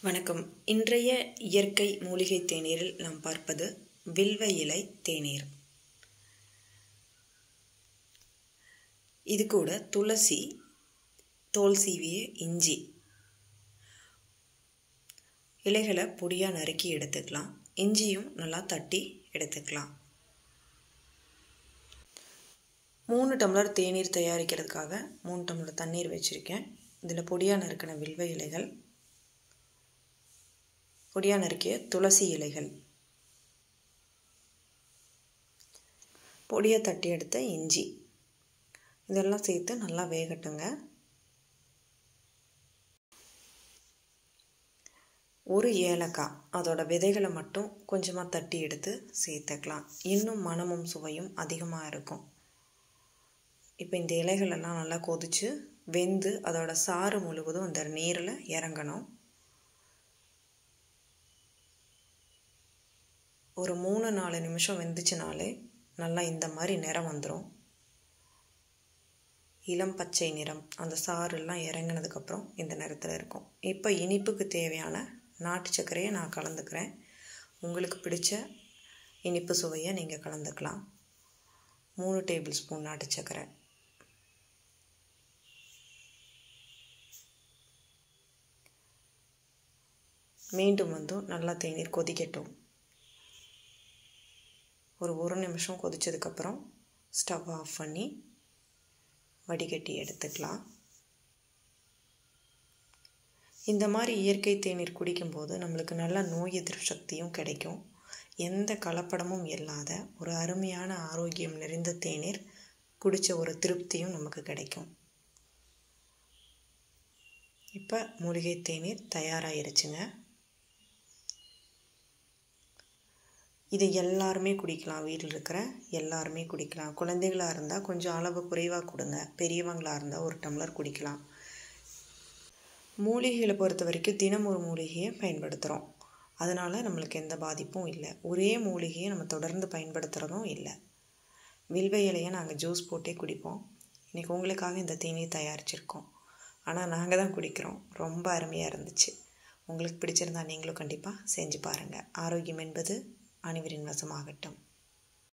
வணக்கம் இன்றைய இயற்கை மூலிகை தேநீரில் நாம் பார்ப்பது வில்வ இலை தேநீர் இது கூட துளசி தோல் சீவிய இஞ்சி இலைகளை பொடியாக நறுக்கி எடுத்துக்கலாம் இஞ்சியும் நல்லா தட்டி எடுத்துக்கலாம் மூணு டம்ளர் தேநீர் தயாரிக்கிறதுக்காக மூணு டம்ளர் தண்ணீர் வச்சுருக்கேன் இதில் பொடியாக நறுக்கின வில்வ இலைகள் பொடியாக நறுக்கிய துளசி இலைகள் பொடியை தட்டி எடுத்த இஞ்சி இதெல்லாம் சேர்த்து நல்லா வேகட்டுங்க ஒரு ஏலக்காய் அதோட விதைகளை மட்டும் கொஞ்சமாக தட்டி எடுத்து சேர்த்துக்கலாம் இன்னும் மனமும் சுவையும் அதிகமாக இருக்கும் இப்போ இந்த இலைகளெல்லாம் நல்லா கொதித்து வெந்து அதோட சாறு முழுவதும் அந்த நீரில் இறங்கணும் ஒரு மூணு நாலு நிமிஷம் வெந்துச்சுனாலே நல்லா இந்த மாதிரி நிறம் வந்துடும் இளம் பச்சை நிறம் அந்த சாறுலாம் இறங்கினதுக்கப்புறம் இந்த நிறத்தில் இருக்கும் இப்போ இனிப்புக்கு தேவையான நாட்டு சர்க்கரையை நான் கலந்துக்கிறேன் உங்களுக்கு பிடிச்ச இனிப்பு சுவையை நீங்கள் கலந்துக்கலாம் மூணு டேபிள் ஸ்பூன் நாட்டு சர்க்கரை மீண்டும் வந்து நல்லா தேநீர் கொதிக்கட்டும் ஒரு ஒரு நிமிஷம் கொதித்ததுக்கப்புறம் ஸ்டவ் ஆஃப் பண்ணி வடிகட்டி எடுத்துக்கலாம் இந்த மாதிரி இயற்கை தேநீர் குடிக்கும்போது நம்மளுக்கு நல்ல நோய் எதிர்ப்பு சக்தியும் கிடைக்கும் எந்த கலப்படமும் இல்லாத ஒரு அருமையான ஆரோக்கியம் நிறைந்த தேநீர் குடித்த ஒரு திருப்தியும் நமக்கு கிடைக்கும் இப்போ மூலிகை தேநீர் தயாராகிருச்சுங்க இது எல்லாருமே குடிக்கலாம் வீட்டில் இருக்கிற எல்லாருமே குடிக்கலாம் குழந்தைகளாக இருந்தால் கொஞ்சம் அளவு குறைவாக கொடுங்க பெரியவங்களாக இருந்தால் ஒரு டம்ளர் குடிக்கலாம் மூலிகைகளை பொறுத்த வரைக்கும் தினம் ஒரு மூலிகையை பயன்படுத்துகிறோம் அதனால் நம்மளுக்கு எந்த பாதிப்பும் இல்லை ஒரே மூலிகையை நம்ம தொடர்ந்து பயன்படுத்துகிறதும் இல்லை வில்வ இலையை நாங்கள் ஜூஸ் போட்டே குடிப்போம் இன்றைக்கி உங்களுக்காக இந்த தேநீர் தயாரிச்சிருக்கோம் ஆனால் நாங்கள் தான் குடிக்கிறோம் ரொம்ப அருமையாக இருந்துச்சு உங்களுக்கு பிடிச்சிருந்தா நீங்களும் கண்டிப்பாக செஞ்சு பாருங்கள் ஆரோக்கியம் என்பது அனைவரின் வசமாகட்டும்